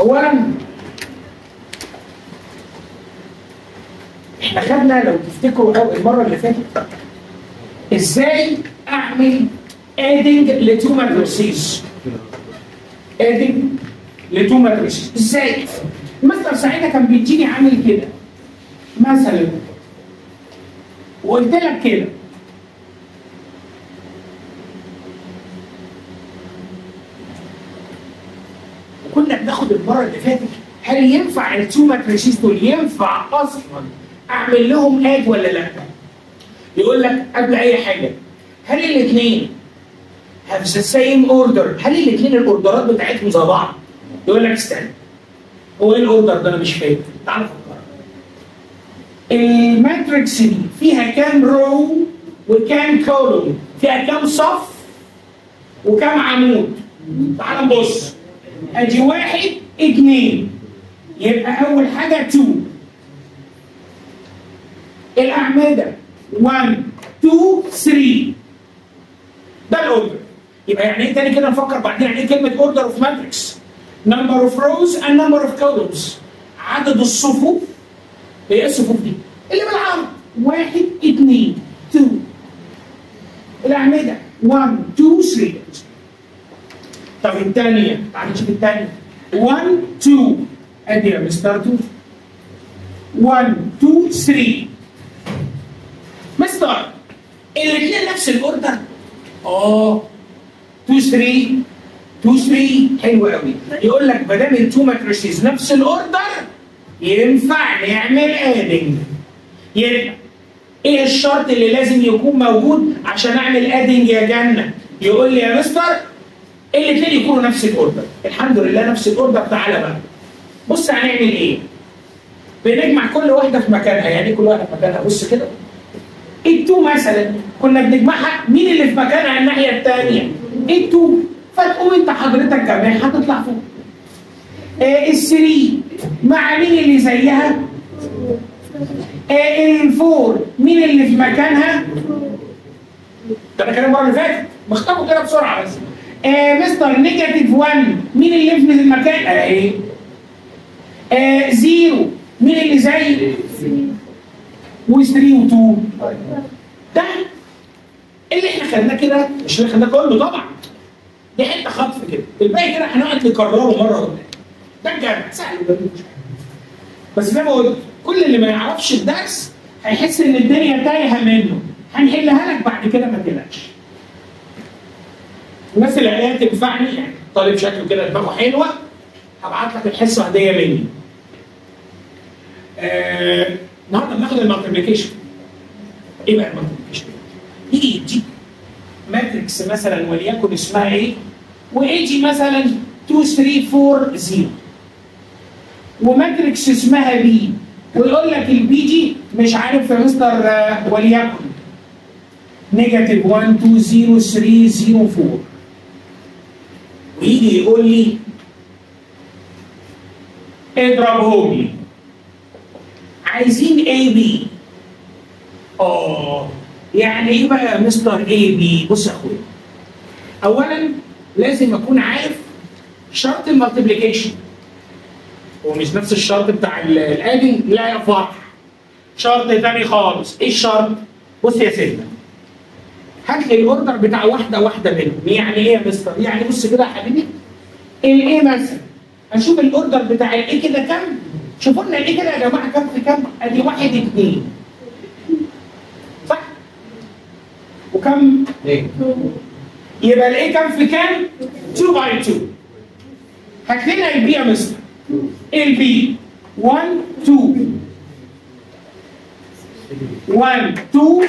اولا احنا خدنا لو تفتكروا أو المره اللي فاتت ازاي اعمل ادنج لتو ماتريسيز ادنج لتو ماتريسيز ازاي مستر ساعتها كان بيديني عامل كده مثلا وقلت لك كده وكنا بناخد المره اللي فاتت هل ينفع التو ماتريسيز دول ينفع اصلا اعمل لهم اد ولا لا؟ يقول لك قبل اي حاجه هل الاثنين have the same order هل الاثنين الاوردرات بتاعتهم زي بعض؟ يقول لك استنى هو ايه الاوردر ده انا مش فاهم تعال نفكر الماتريكس دي فيها كام رو وكام كولوم فيها كام صف وكام عمود تعال نبص ادي واحد اتنين يبقى اول حاجه 2 الاعمده 1 2 3 ده الاوردر يبقى يعني ايه تاني كده نفكر بعدين يعني ايه كلمه اوردر اوف ماتريكس نمبر اوف روز اند نمبر اوف كولومز عدد الصفوف هي ايه الصفوف دي؟ اللي بالعرض واحد اثنين 2 الاعمده 1 2 3 طب الثانيه تعال نشوف الثانيه 1 2 ادي يا مستر 2 1 2 3 مستر الاثنين نفس الاوردر اه 2 3 2 3 حلو قوي يقول لك ما دام التو ماتريسز نفس الاوردر ينفع نعمل ادنج يبقى ايه الشرط اللي لازم يكون موجود عشان اعمل ادنج يا جنه يقول لي يا مستر الاثنين يكونوا نفس الاوردر الحمد لله نفس الاوردر تعالى بقى بص هنعمل ايه بنجمع كل واحده في مكانها يعني كل واحده في مكانها بص كده التو مثلا كنا بنجمعها مين اللي في مكانها الناحيه الثانيه التو فتقوم انت حضرتك كمان هتطلع فوق آه الثري مع مين اللي زيها آه الفور مين اللي في مكانها ده انا كلام المره اللي فاتت بخطبه كده بسرعه بس آه مستر نيجاتيف 1 مين اللي في المكان اهي آه, آه زيرو مين اللي زي و3 و2 ده اللي احنا خدناه كده مش اللي خدناه كله طبعا دي حته خطف كده الباقي كده هنقعد نكرره مره ولا ده الجامع سهل وجميل بس زي ما قلت كل اللي ما يعرفش الدرس هيحس ان الدنيا تايهه منه هنحلها لك بعد كده ما تقلقش الناس اللي عليها تنفعني يعني طالب شكله كده دماغه حلوه هبعت لك الحصه هديه مني آه النهارده بناخد المالتيبيكيشن ايه بقى المالتيبيكيشن؟ يجي يديك ماتريكس مثلا وليكن اسمها ايه؟ ويجي مثلا 2 3 4 0 وماتريكس اسمها بي ويقول لك البي دي مش عارف يا مستر آه وليكن نيجاتيف 1 2 0 3 0 4 ويجي يقول لي اضربهم لي عايزين اي بي اه يعني ايه بقى يا مستر اي بي بص يا اخويا اولا لازم اكون عارف شرط المالتيبليكيشن هو مش نفس الشرط بتاع الادنج لا يا فرح شرط تاني خالص ايه الشرط بص يا سيدنا هات لي الاوردر بتاع واحده واحده منهم يعني ايه يا مستر يعني بص كده يا حبيبي الايه مثلا هنشوف الاوردر بتاع الايه كده كام شوفوا لنا الايه كده يا جماعه كام في كام ادي واحد اثنين صح وكم يبقى الايه كام في كام 2 باي 2 هات لنا البي يا مستر البي 1 2 1 2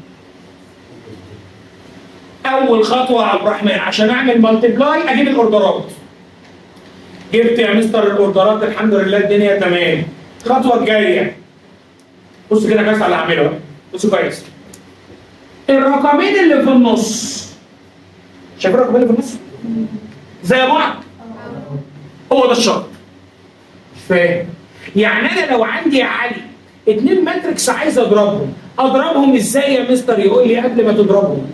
اول خطوه يا عبد الرحمن عشان اعمل مالتيبلاي اجيب الاوردرات جبت يا مستر الاوردرات الحمد لله الدنيا تمام الخطوه الجايه بص كده كويس على اللي هعمله بص كويس الرقمين اللي في النص شايف الرقمين اللي في النص زي بعض هو ده الشرط فاهم يعني انا لو عندي يا علي اتنين ماتريكس عايز اضربهم اضربهم ازاي يا مستر يقول لي قبل ما تضربهم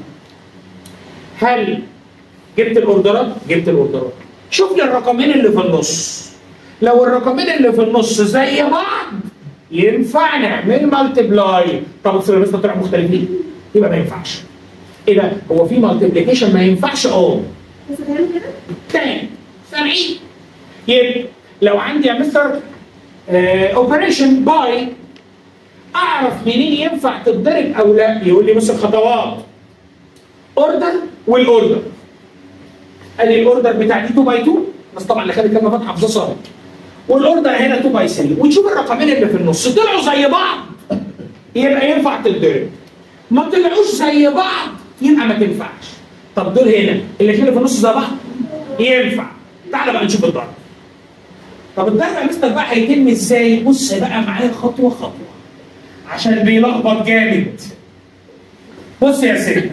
هل جبت الاوردرات جبت الاوردرات شوف لي الرقمين اللي في النص لو الرقمين اللي في النص زي بعض ينفع نعمل مالتبلاي طب اصل بس طلعوا مختلفين يبقى ما ينفعش ايه ده هو في مالتيبليكيشن ما ينفعش اه بس تعمل كده تاني سامعين يبقى لو عندي يا مستر اوبريشن باي اعرف منين ينفع تتضرب او لا يقول لي بص الخطوات اوردر والاوردر ادي الاوردر بتاع دي 2 باي 2 بس طبعا اللي خد كلمه فتحه في صار والاوردر هنا 2 باي 3 وتشوف الرقمين اللي في النص طلعوا زي بعض يبقى ينفع تتضرب ما طلعوش زي بعض يبقى ما تنفعش طب دول هنا الاثنين اللي في النص زي بعض ينفع تعال بقى نشوف الضرب طب الضرب يا مستر بقى هيتم ازاي بص بقى معايا خطوه خطوه عشان بيلخبط جامد بص يا سيدي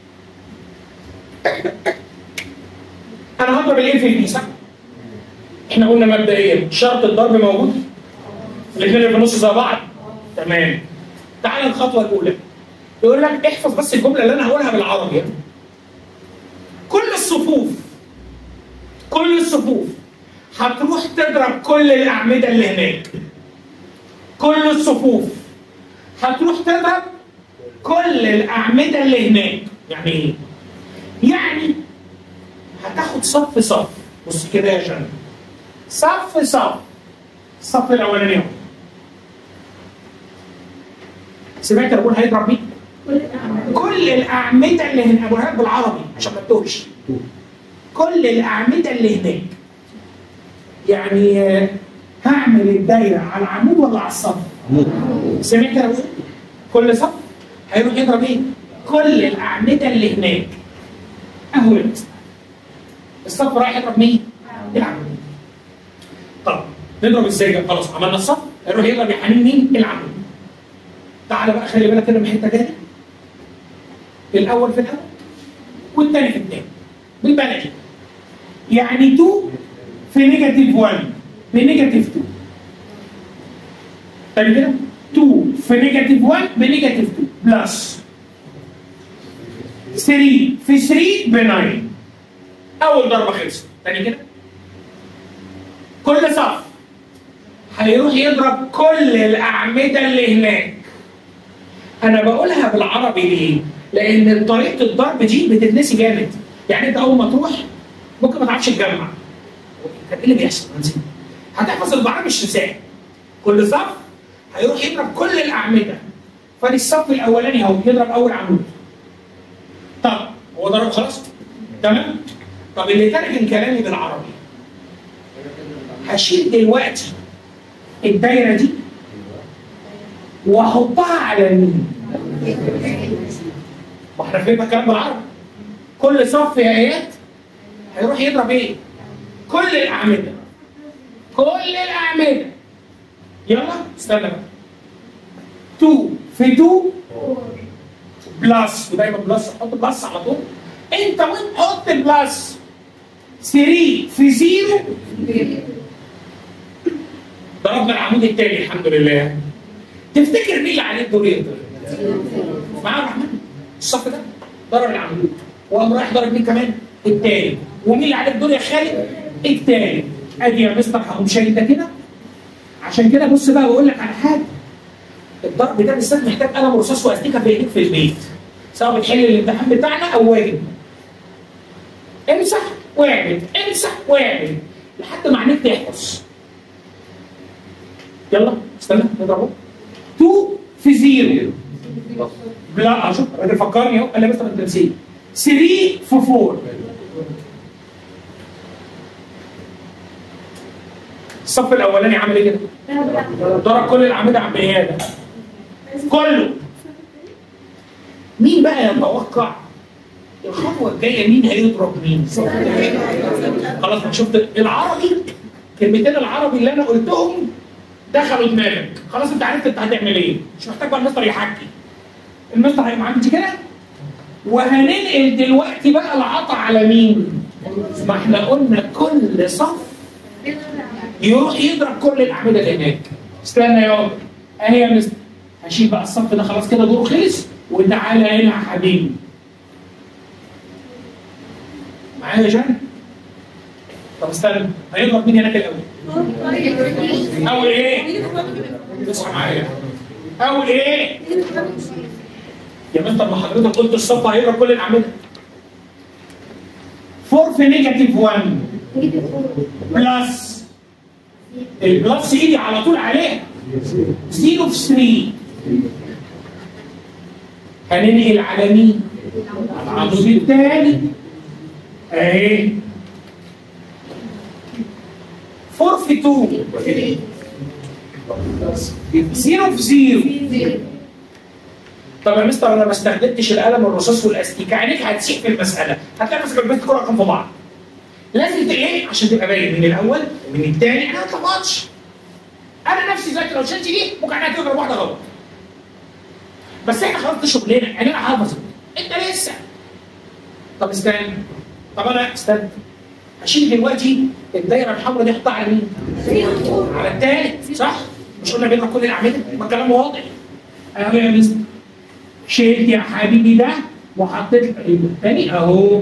انا هضرب الايه في البي صح؟ احنا قلنا مبدئيا شرط الضرب موجود الاثنين اللي في النص زي بعض تمام تعال الخطوه الاولى يقول لك احفظ بس الجمله اللي انا هقولها بالعربي كل الصفوف كل الصفوف هتروح تضرب كل الاعمده اللي هناك كل الصفوف هتروح تضرب كل الاعمده اللي هناك يعني ايه يعني هتاخد صف صف بص كده يا جنى صف صف الصف الاولاني اهو سمعت انا بقول هيضرب مين؟ كل الأعمال كل الاعمده اللي هنا بقولها لك بالعربي عشان ما تتوهش كل الاعمده اللي هناك يعني آه، هعمل الدايره على العمود ولا على الصف؟ سمعت انا بقول كل صف هيروح يضرب ايه؟ كل الاعمده اللي هناك اهو يا مستر الصف رايح يضرب مين؟ العمود طب نضرب ازاي ده؟ خلاص عملنا الصف هيروح يضرب يا حنين مين؟ العمود تعالى بقى خلي بالك كده من حته تاني الاول في الاول والثاني في الثاني بالبلدي يعني 2 في نيجاتيف 1 بنيجاتيف 2 تاني كده 2 في نيجاتيف 1 بنيجاتيف 2 بلس 3 في 3 ب 9 اول ضربه خلصت تاني كده كل صف هيروح يضرب كل الاعمده اللي هناك انا بقولها بالعربي ليه؟ لان طريقه الضرب دي بتتنسي جامد يعني انت اول ما تروح ممكن ما تعرفش تجمع طب ايه اللي بيحصل؟ هتحفظ البعض مش تنساه كل صف هيروح يضرب كل الاعمده فادي الصف الاولاني اهو يضرب اول عمود طب هو ضرب خلاص؟ تمام؟ طب اللي ترجم كلامي بالعربي هشيل دلوقتي الدايره دي واحطها على مين؟ ما احنا فهمنا الكلام بالعربي كل صف يا ايات هيروح يضرب ايه؟ كل الاعمده كل الاعمده يلا استنى بقى 2 في 2 بلس ودايما بلس حط بلس على طول انت وين حط بلس 3 في 0 ضربنا العمود الثاني الحمد لله تفتكر مين اللي عليه الدور يقدر؟ معاه الرحمن الصف ده ضرب العمود وقام رايح ضرب مين كمان؟ التاني ومين اللي عليه الدور يا خالد؟ التاني ادي يا مستر هقوم شايل ده كده عشان كده بص بقى بقول لك على حاجه الضرب ده بالذات محتاج قلم رصاص واستيكه في ايديك في البيت سواء بتحل الامتحان بتاعنا او واجب امسح واعمل امسح واعمل لحد ما عينيك تحفظ يلا استنى نضربه 2 في 0 لا اشوف الراجل فكرني اهو قال لي مستر انت نسيت 3 في 4 الصف الاولاني عمل ايه كده؟ ضرب كل الاعمده عمليات كله مين بقى يتوقع الخطوه الجايه مين هيضرب مين؟ خلاص أنا شفت العربي كلمتين العربي اللي انا قلتهم دخلوا دماغك خلاص انت عرفت انت هتعمل ايه مش محتاج بقى المستر يحكي المستر هيبقى عامل كده وهننقل دلوقتي بقى العطا على مين؟ ما احنا قلنا كل صف يروح يضرب كل الاعمده اللي هناك استنى يا عمر اهي يا مستر هشيل بقى الصف ده خلاص كده دوره خلص وتعالى هنا يا حبيبي معايا يا جان طب استنى هيضرب مين هناك الاول اول ايه؟ اصحى معايا اول ايه؟ يا مستر ما حضرتك قلت الصف هيقرا كل الاعمده 4 في نيجاتيف 1 بلس البلس ايدي على طول عليها 0 في 3 هننقل على مين؟ على العمود الثاني اهي 4 في 2 0 في 0 طب يا مستر انا ما استخدمتش القلم الرصاص والاستيكه عينيك هتسيح في المساله هتلاقي نفسك البيت كل رقم في بعض لازم ايه عشان تبقى باين من الاول من الثاني انا ما اتلخبطش انا نفسي دلوقتي لو شلت دي ممكن انا تضرب واحده غلط بس احنا خلاص ده شغلنا يعني انا حافظ انت لسه طب استنى طب انا استنى اشيل دلوقتي الدايره الحمراء دي احطها على مين؟ على الثالث صح؟ مش قلنا بيقرا كل الاعمده؟ ما الكلام واضح اهو يا مستر شلت يا حبيبي ده وحطيت الثاني اهو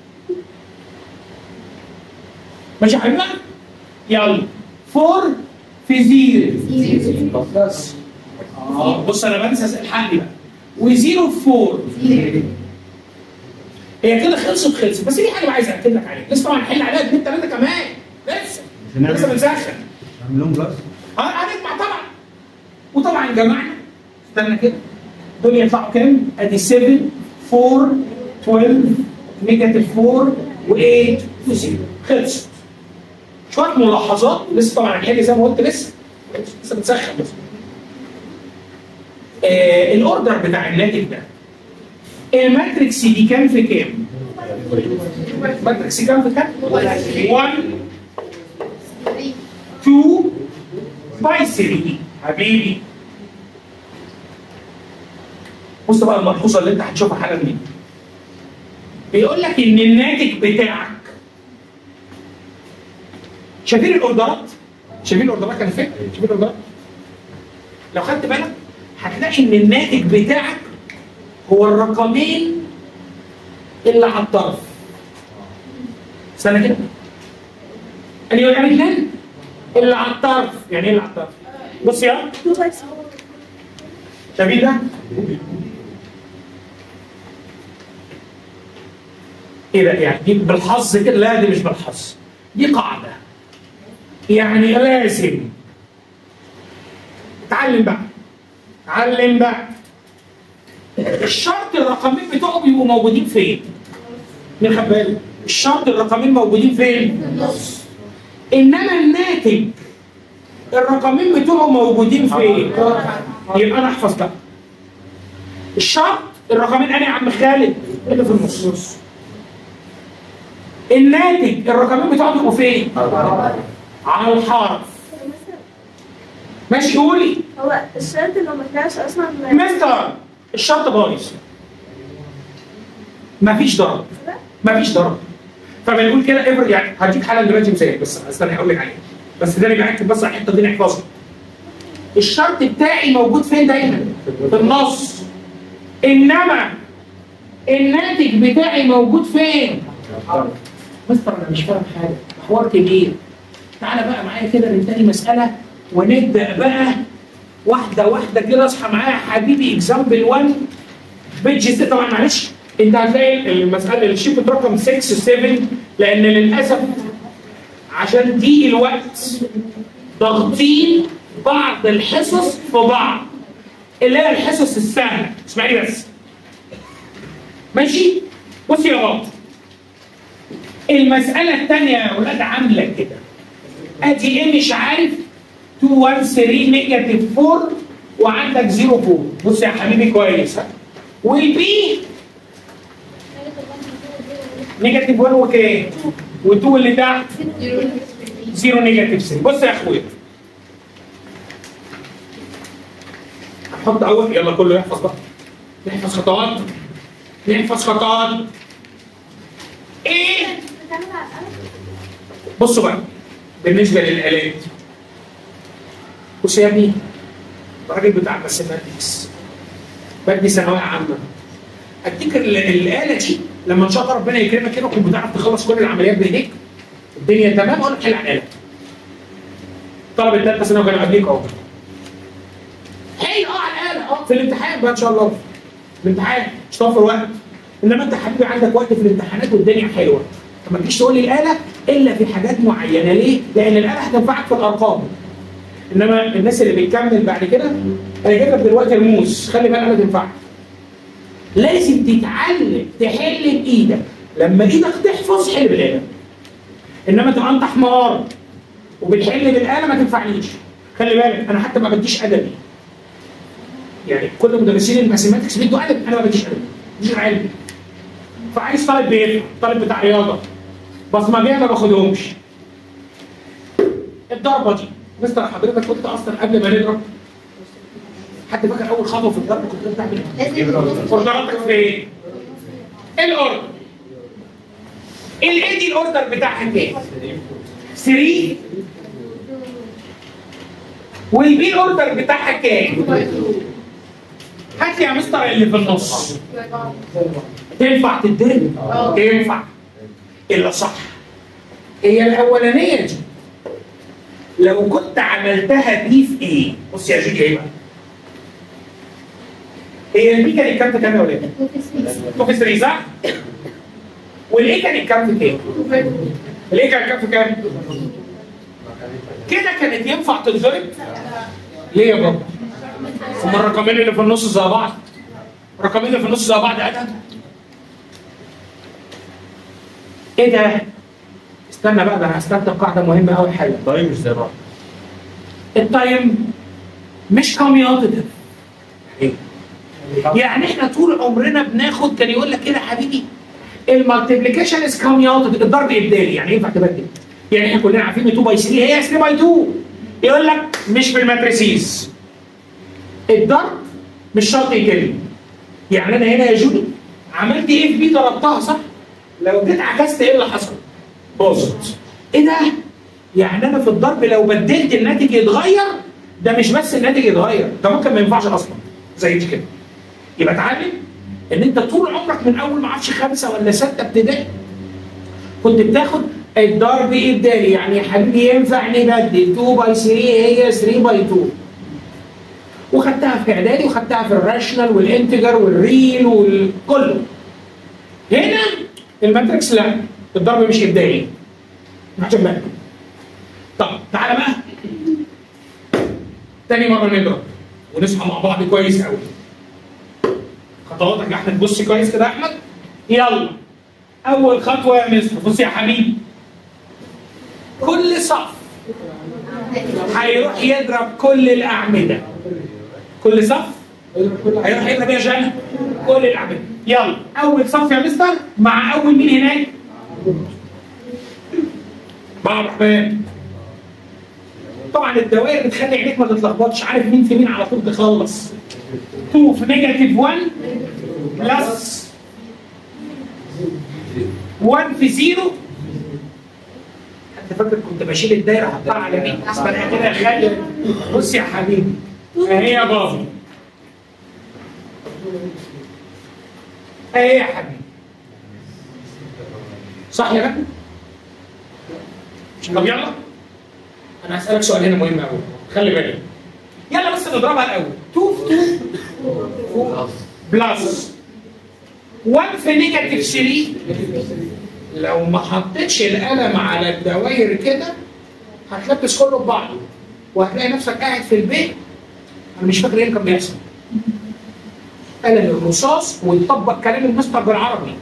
ماشي يا حبيبنا؟ يلا 4 في 0 بس اه بص انا بنسى الحل بقى وزيرو في 4 هي كده خلصت خلصت بس في حاجه عايز اكد لك عليها لسه طبعا هنحل عليها اثنين ثلاثه كمان لسه لسه بنسخن عاملهم بلس ه- هنجمع طبعا وطبعا جمعنا استنى كده دول يطلعوا كام؟ ادي 7 4 12 نيجاتيف 4 و8 و0 خلصت شويه ملاحظات لسه طبعا هنحل زي ما قلت لسه لسه بنسخن بس آه الاوردر بتاع الناتج ده الماتريكس دي كام في كام؟ ماتريكس كام في كام؟ 1 2 باي 3 حبيبي بص بقى الملحوظه اللي انت هتشوفها حالا دي بيقول لك ان الناتج بتاعك شايفين الاوردرات؟ شايفين الاوردرات كانت فين؟ شايفين الاوردرات؟ لو خدت بالك هتلاقي ان الناتج بتاعك هو الرقمين اللي على الطرف استنى كده اللي هو يعني اثنين اللي على الطرف يعني ايه اللي على الطرف؟ بص يا شايفين ده؟ ايه ده يعني دي بالحظ كده لا دي مش بالحظ دي قاعده يعني لازم اتعلم بقى اتعلم بقى الشرط الرقمين بتوعه بيبقوا موجودين فين؟ مين خد باله؟ الشرط الرقمين موجودين فين؟ انما الناتج الرقمين بتوعه موجودين فين؟ يبقى انا احفظ بقى الشرط الرقمين انا يا عم خالد اللي في النص الناتج الرقمين بتوعه بيبقوا فين؟ على الحرف ماشي قولي هو الشرط لو ما طلعش اصلا مستر الشرط بايظ مفيش ضرب مفيش ضرب فبنقول كده افرض يعني هديك حاله دلوقتي مثال بس استنى اقول لك عليها بس ده اللي بيعكس بس على الحته دي نحفظها الشرط بتاعي موجود فين دايما؟ في النص انما الناتج بتاعي موجود فين؟ مستر انا مش فاهم حاجه حوار كبير تعالى بقى معايا كده ننتهي مساله ونبدا بقى واحده واحده كده اصحى معايا يا حبيبي اكزامبل 1 بيج 6 طبعا معلش انت هتلاقي المساله الشيت رقم 6 7 لان للاسف عشان ضيق الوقت ضاغطين بعض الحصص في بعض اللي هي الحصص السهله اسمعي بس ماشي بص يا بابا المساله الثانيه يا اولاد عامله كده ادي ايه مش عارف 2 1 3 نيجاتيف 4 وعندك 0 4 بص يا حبيبي كويس ها والبي نيجاتيف 1 وكام؟ و2 اللي تحت 0 نيجاتيف 3 بص يا اخويا هحط اول يلا كله يحفظ بقى نحفظ خطوات نحفظ خطوات ايه بصوا بقى بالنسبه للالات بص يا ابني الراجل بتاع ماثيماتكس بدي ثانويه عامه اديك ال- الاله دي لما ان شاء الله ربنا يكرمك كده وتكون بتعرف تخلص كل العمليات بايديك الدنيا تمام اقول لك حل على الاله طلبه ثالثه ثانوي كانوا قبليك اهو حلو اه على الاله اه في الامتحان بقى ان شاء الله في الامتحان مش توفر وقت انما انت حبيبي عندك وقت في الامتحانات والدنيا حلوه فما تجيش تقول لي الاله الا في حاجات معينه ليه؟ لان الاله هتنفعك في الارقام انما الناس اللي بتكمل بعد كده انا جايب لك دلوقتي رموز خلي بالك الاله تنفعك لازم تتعلم تحل بايدك لما ايدك تحفظ حل بالاله انما تبقى انت حمار وبتحل بالاله ما تنفعنيش خلي بالك انا حتى ما بديش ادبي يعني كل مدرسين الماثيماتكس بيدوا ادبي انا ما بديش ادبي مش علمي فعايز طالب بيفهم طالب بتاع رياضه بصمجيه ما باخدهمش الضربه دي مستر حضرتك كنت اصلا قبل ما نضرب حد فاكر اول خطوه في الضرب كنت بتعمل ايه؟ اوردراتك في ايه؟ الاوردر الايه دي الاوردر بتاعها كام؟ 3 والبي الاوردر بتاعها كام؟ هات لي يا مستر اللي في النص تنفع تتضرب؟ تنفع الا صح هي الاولانيه دي لو كنت عملتها دي في ايه؟ بص يا جودي ايه بقى؟ هي البي كانت كام في كام يا ولاد؟ 2 في 3 صح؟ والايه كانت كام في كام؟ الايه كانت كام في كام؟ كده كانت ينفع تتضرب؟ ليه يا بابا؟ هما الرقمين اللي في النص زي بعض الرقمين اللي في النص زي بعض ادم ايه ده؟ استنى بقى ده انا هستخدم قاعده مهمه قوي حلوه طيب مش زي بعض التايم مش كوميوتيتيف يعني احنا طول عمرنا بناخد كان يقول لك كده يا حبيبي المالتيبليكيشن از كوميوتيتيف الضرب ابدالي يعني ينفع تبدل يعني احنا كلنا عارفين 2 باي 3 هي 3 باي 2 يقول لك مش في الماتريسيز الضرب مش شرط يتم يعني انا هنا يا جودي عملت ايه في بي ضربتها صح؟ لو جيت عكست ايه اللي حصل؟ باظت ايه ده؟ يعني انا في الضرب لو بدلت الناتج يتغير ده مش بس الناتج يتغير ده ممكن ما ينفعش اصلا زي دي كده يبقى اتعلم ان انت طول عمرك من اول ما اعرفش خمسه ولا سته ابتدائي كنت بتاخد الضرب ابدالي يعني يا حبيبي ينفع نبدل 2 باي 3 هي 3 باي 2 وخدتها في اعدادي وخدتها في الراشنال والانتجر والريل والكله هنا الماتريكس لا الضرب مش ابدالي عشان بقى طب تعالى بقى تاني مره نضرب ونصحى مع بعض كويس قوي خطواتك يا احمد بص كويس كده يا احمد يلا اول خطوه يا مستر بص يا حبيبي كل صف هيروح يضرب كل الاعمده كل صف هيروح يضرب يا جنى كل الاعمده يلا اول صف يا مستر مع اول مين هناك مع الرحمن طبعا الدوائر بتخلي عينيك ما تتلخبطش عارف مين في مين على طول تخلص 2 في نيجاتيف 1 بلس 1 في 0 انت فاكر كنت بشيل الدايره احطها على مين؟ اسمها كده خلي بص يا حبيبي اهي يا بابا اهي يا حبيبي صح يا بابا؟ طب يلا انا هسألك سؤال هنا مهم قوي خلي بالك يلا بس نضربها الاول 2 في 2 بلس 1 في نيجاتيف 3 لو ما حطيتش القلم على الدوائر كده هتلبس كله ببعضه وهتلاقي نفسك قاعد في البيت انا مش فاكر ايه اللي كان بيحصل قلم الرصاص ويطبق كلام المستر بالعربي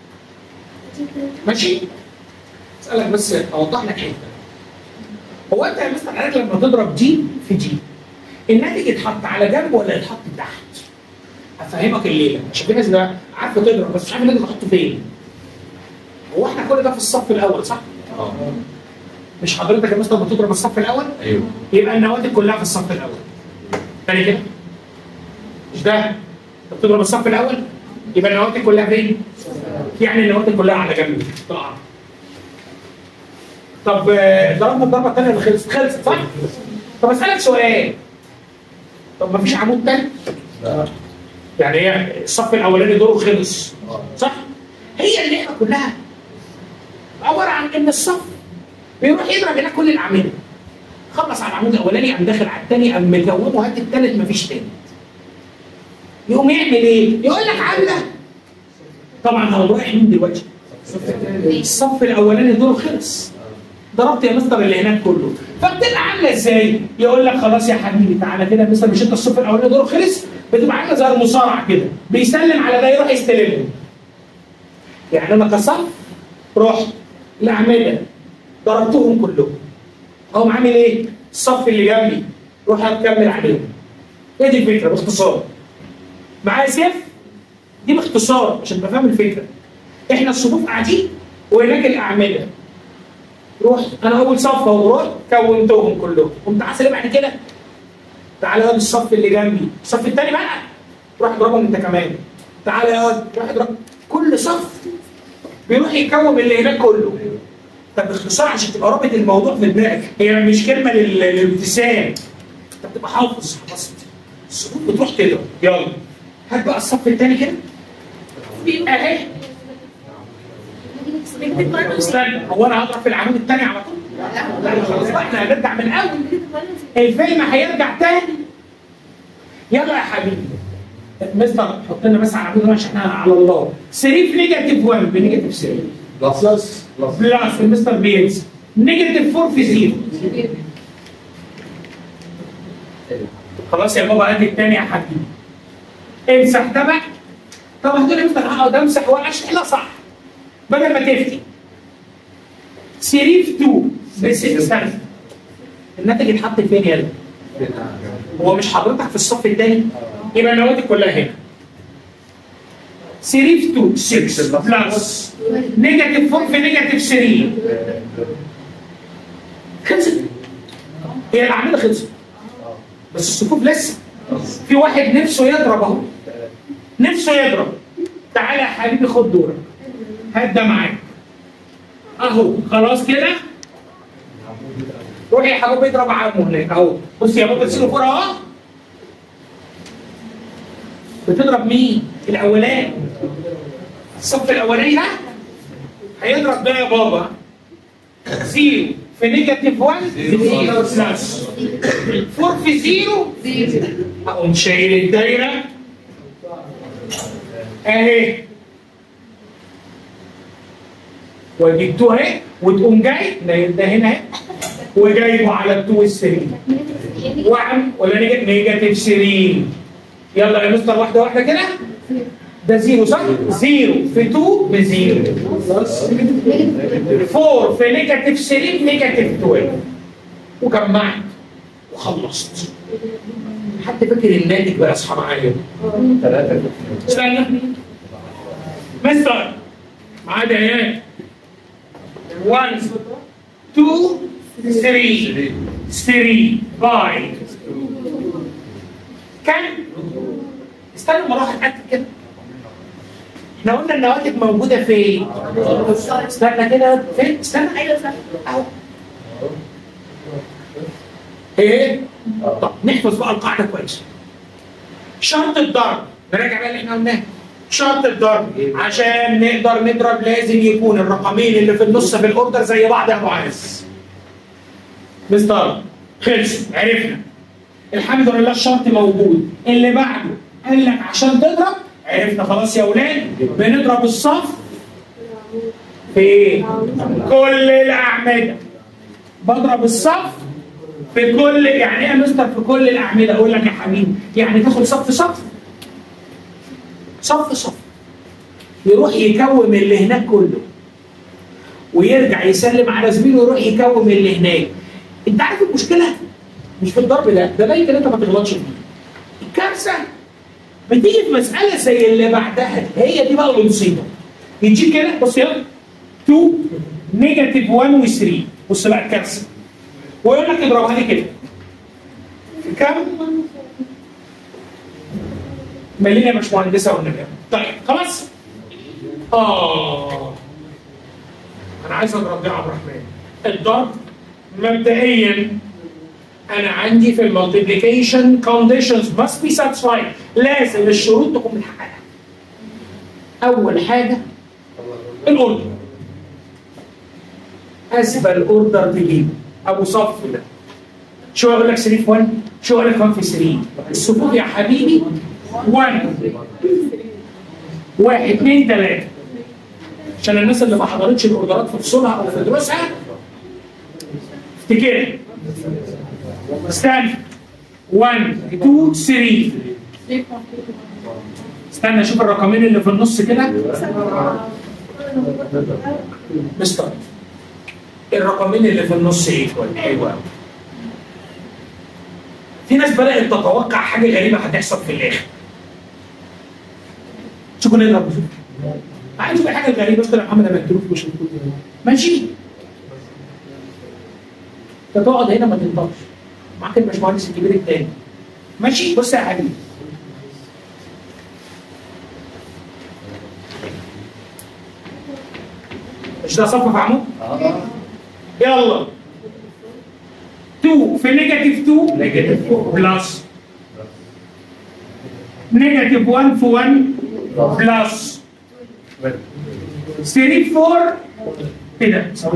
ماشي اسالك بس اوضح لك حته هو انت يا مستر حضرتك لما تضرب دي في دي الناتج يتحط على جنب ولا يتحط تحت؟ افهمك الليله عشان في ناس ده عارفه تضرب بس مش عارفه الناتج تحطه فين. هو احنا كل ده في الصف الاول صح؟ اه مش حضرتك يا مستر بتضرب الصف الاول؟ ايوه يبقى النواتج كلها في الصف الاول. تاني كده؟ مش ده؟ انت بتضرب الصف الاول؟ يبقى النواتج كلها فين؟ يعني النواتج كلها على جنب طبعا. طب آه، ضربنا الضربه الثانيه اللي خلصت خلصت صح؟ طب اسالك سؤال طب ما فيش عمود تاني؟ لا يعني هي الصف الاولاني دوره خلص صح؟ هي اللعبه كلها عباره عن ان الصف بيروح يضرب هناك كل الاعمده خلص على العمود الاولاني قام داخل على الثاني قام مكونه هات الثالث مفيش تاني يقوم يعمل ايه؟ يقول لك عامله طبعا هو رايح مين دلوقتي؟ الصف الاولاني دوره خلص ضربت يا مستر اللي هناك كله فبتبقى عامله ازاي؟ يقول لك خلاص يا حبيبي تعالى كده يا مستر مش انت الصف الاولاني دوره خلص بتبقى عامله زي المصارعه كده بيسلم على ده يروح يستلمه يعني انا كصف رحت الاعمده ضربتهم كلهم اقوم عامل ايه؟ الصف اللي جنبي روح اكمل عليهم ايه دي الفكره باختصار معايا سيف دي باختصار عشان تبقى فاهم الفكره احنا الصفوف قاعدين وهناك الاعمده روح انا اول صف اهو رحت كونتهم كلهم قمت حاسب بعد كده تعالى يا الصف اللي جنبي الصف الثاني بقى روح اضربهم انت كمان تعالى يا واد، روح اضرب كل صف بيروح يكون اللي هناك كله طب باختصار عشان تبقى رابط الموضوع في دماغك هي مش كلمه لل- للابتسام انت بتبقى حافظ خلاص الصفوف بتروح كده يلا هات بقى الصف الثاني كده اهي استنى هو انا هضرب في العمود الثاني على طول؟ لا خلاص بقى احنا هنرجع من الاول الفيلم هيرجع تاني يلا يا حبيبي مستر حط لنا بس على العمود ده عشان احنا على الله 3 في نيجاتيف 1 بنيجاتيف 3 بلس بلس بلس المستر بينزل نيجاتيف 4 في 0 خلاص يا بابا ادي الثاني يا حبيبي امسح ده بقى طب هتقول لي مستر هقعد امسح واشرح لا صح بدل ما تفتي 3 في 2 بس استنى الناتج اتحط فين يلا؟ هو مش حضرتك في الصف الثاني؟ يبقى النواتج كلها هنا 3 في 2 6 بلس نيجاتيف 4 في نيجاتيف 3 خلصت هي الاعمده خلصت بس الصفوف لسه في واحد نفسه يضرب اهو نفسه يضرب تعالى يا حبيبي خد دورك هات ده معاك اهو خلاص كده روح يا حبيبي اضرب عمه هناك اهو بص يا بابا تسيبه فوق اهو بتضرب مين؟ الاولاني الصف الاولاني ده هيضرب ده يا بابا زيرو في نيجاتيف 1 زيرو بلس 4 في زيرو اقوم شايل الدايره اهي واجيب 2 اهي وتقوم جاي ده ده هنا اهي وجايبه على ال 2 وال 3 وعم ولا نيجاتيف نيجاتيف 3 يلا يا مستر واحده واحده كده ده زيرو صح؟ زيرو في 2 بزيرو بلس 4 في نيجاتيف 3 نيجاتيف 12 وجمعت وخلصت حد فاكر الناتج بقى اصحى معايا ثلاثة استنى مستر معاه دقايق 1 2 3 3 باي كم؟ استنى ما اروح اتاكد كده احنا قلنا النواتج موجوده فين؟ استنى كده فين؟ استنى ايوه صح اهو ايه؟ طب نحفظ بقى القاعده كويس شرط الضرب نراجع بقى اللي احنا قلناه شرط الضرب عشان نقدر نضرب لازم يكون الرقمين اللي في النص في الاوردر زي بعض يا معاذ مستر خلص عرفنا الحمد لله الشرط موجود اللي بعده قال لك عشان تضرب عرفنا خلاص يا اولاد بنضرب الصف في كل الاعمده بضرب الصف في كل يعني ايه يا مستر في كل الاعمده اقول لك يا حبيبي يعني تاخد صف صف صف صف يروح يكوم اللي هناك كله ويرجع يسلم على زميله ويروح يكوم اللي هناك انت عارف المشكله مش في الضرب ده ده باين ان انت ما تغلطش فيه الكارثه بتيجي في مساله زي اللي بعدها هي دي بقى المصيبه يجي كده بص يلا 2 نيجاتيف 1 و 3 بص بقى الكارثه ويقول لك اضربها لي كده في كام؟ ملينا يا باشمهندسه والنبي طيب خلاص اه انا عايز اضرب دي يا عبد الرحمن الضرب مبدئيا انا عندي في المالتيبليكيشن كونديشنز must be satisfied لازم الشروط تكون متحققه اول حاجه الاوردر اسفل اوردر تجيبه ابو صف ده شو اقول لك 3 في 1 شو اقول لك 1 في 3 الصفوف يا حبيبي 1 1 2 3 عشان الناس اللي ما حضرتش الاوردرات في فصولها او في دروسها افتكر استنى 1 2 3 استنى اشوف الرقمين اللي في النص كده مستر الرقمين اللي في النص ايه حلو قوي في ناس بدات تتوقع حاجه غريبه هتحصل في الاخر شوفوا نضرب نشوف عايز اشوف الحاجه الغريبه اشتغل محمد انا مكتوب مش مكتوب ماشي انت تقعد هنا ما تنطقش معاك الباشمهندس الكبير التاني ماشي بص يا حبيبي مش ده صف في عمود؟ يلا 2 في نيجاتيف 2 نيجاتيف بلس نيجاتيف 1 في 1 بلس 3 4 كده سوي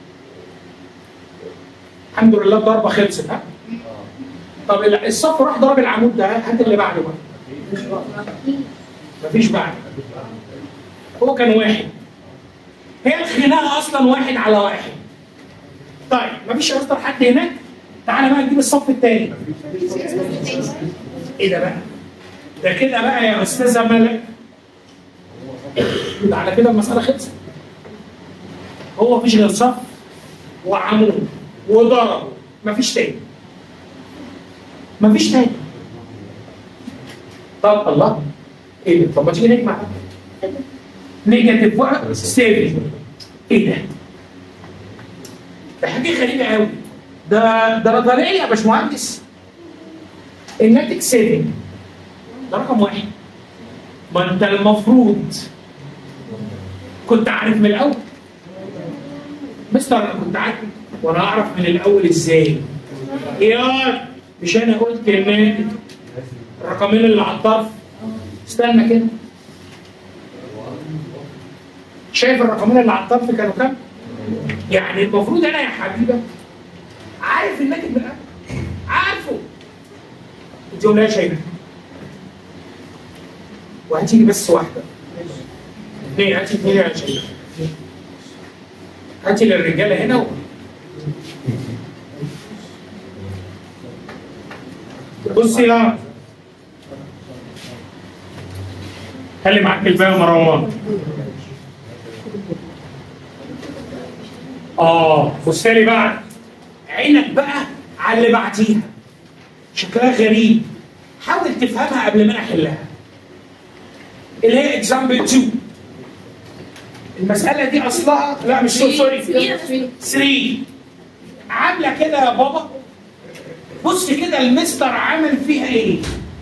الحمد لله الضربه خلصت ها طب الصف راح ضرب العمود ده هات اللي بعده بقى مفيش بعد هو كان واحد هي الخناقه اصلا واحد على واحد طيب مفيش يا مستر حد هناك تعالى بقى نجيب الصف الثاني ايه ده بقى ده كده بقى يا استاذه ملك ده على كده المساله خلصت هو مفيش غير صف وعمود وضرب مفيش تاني مفيش تاني طب الله ايه ده طب ما تيجي نجمع نيجاتيف 1 7 ايه ده؟ ده حاجه غريبه قوي ده ده نظريه يا باشمهندس الناتج 7 ده رقم واحد ما انت المفروض كنت عارف من الاول مستر انا كنت عارف وانا اعرف من الاول ازاي يا مش انا قلت ان الرقمين اللي على الطرف استنى كده شايف الرقمين اللي على الطرف كانوا كام؟ يعني المفروض انا يا حبيبه عارف الناتج من الاول عارفه انت ولا شايفه وهتيجي بس واحده اثنين هاتي اثنين يا شايفه هاتي للرجاله هنا و... بصي لا خلي معاك الباقي يا مروان اه بص لي بقى عينك بقى على اللي بعديها شكلها غريب حاول تفهمها قبل ما انا احلها اللي هي اكزامبل 2 المسألة دي أصلها لا مش سوري 3 عاملة كده يا بابا بص كده المستر عامل فيها ايه؟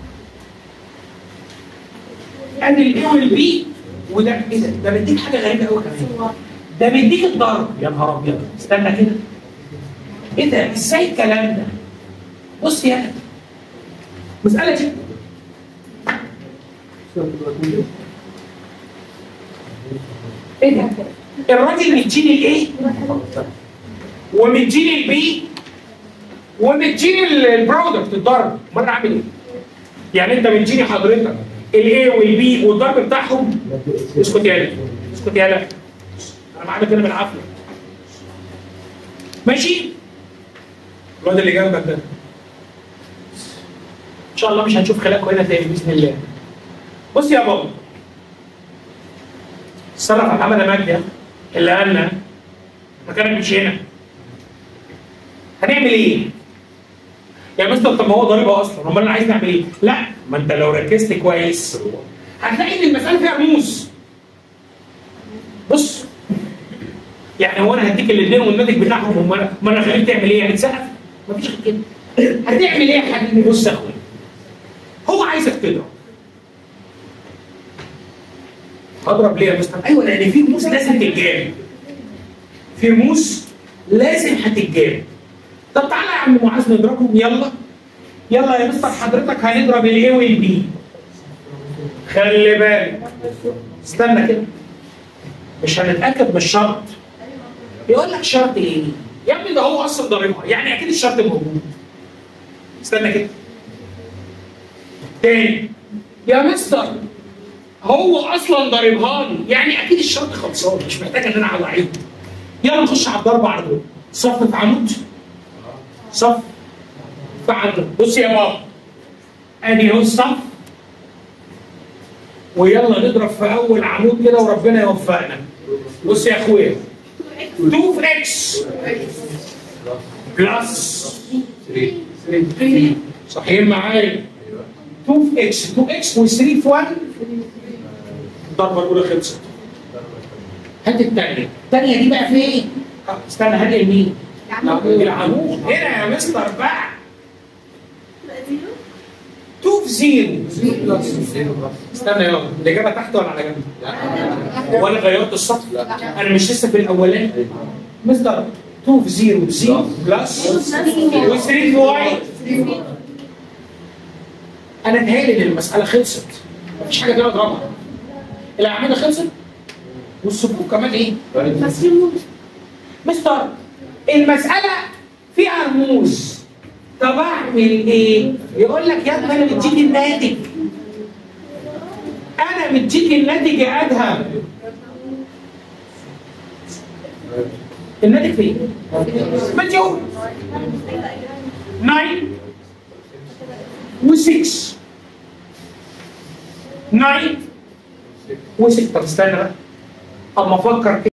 ادي الاي والبي وده ايه ده؟ ده مديك حاجة غريبة قوي كمان ده مديك الضرب يا نهار ابيض استنى كده ايه ده؟ ازاي الكلام ده؟ بص يا مسألة دي ايه ده؟ الراجل مديني الايه؟ ومديني البي ومديني البرودكت الضرب امال انا اعمل ايه؟ يعني انت مديني حضرتك الاي والبي والضرب بتاعهم اسكت يالا اسكت يالا انا معاك كده بالعافيه ماشي؟ الواد اللي جنبك ده ان شاء الله مش هنشوف خلاقكم هنا تاني باذن الله بص يا بابا صرف على محمد مجدي اللي قالنا مكانك مش هنا هنعمل ايه؟ يا مستر طب ما هو ضاربها اصلا امال انا عايز نعمل ايه؟ لا ما انت لو ركزت كويس هتلاقي ان المساله فيها رموز بص يعني هو انا هديك الاثنين والناتج بتاعهم وما انا ما انا خليك تعمل ايه؟ يعني تسقف؟ مفيش غير كده هتعمل ايه يا حبيبي؟ بص يا اخويا هو عايزك تضرب اضرب ليه يا مستر؟ ايوه لان في رموز لازم تتجاب في رموز لازم هتتجاب طب تعالى يا عم معاذ نضربهم يلا يلا يا مستر حضرتك هنضرب الاي والبي خلي بالك استنى كده مش هنتاكد من الشرط يقول لك شرط ايه؟ يا ابني ده هو اصلا ضاربها يعني اكيد الشرط موجود استنى كده تاني يا مستر هو اصلا ضاربها لي يعني اكيد الشرط خلصان مش محتاج ان انا اقعد اعيد يلا نخش على الضرب على طول صف في عمود صف في عمود بص يا بابا ادي اهو الصف ويلا نضرب في اول عمود كده وربنا يوفقنا بص يا اخويا 2 في اكس بلس 3 صحيين معايا 2 في اكس 2 اكس و3 في 1 الضربه الاولى خلصت هات الثانيه الثانيه دي بقى فين؟ آه، استنى هات المين؟ العمود هنا يا مستر بقى 2 في 0 استنى يلا الاجابه تحت ولا على جنب؟ ولا غيرت السطر؟ انا مش لسه في الاولاني مستر 2 في 0 0 بلس و 3 في واي انا اتهيألي ان المساله خلصت مفيش حاجه تانية اضربها الاعمده خلصت والصفوف كمان ايه؟ مستر المساله فيها رموز طب اعمل ايه؟ يقول لك يا ابني انا مديك الناتج انا مديك الناتج يا ادهم الناتج فين؟ مديون 9 و6 9 و6 طب استنى بقى اما افكر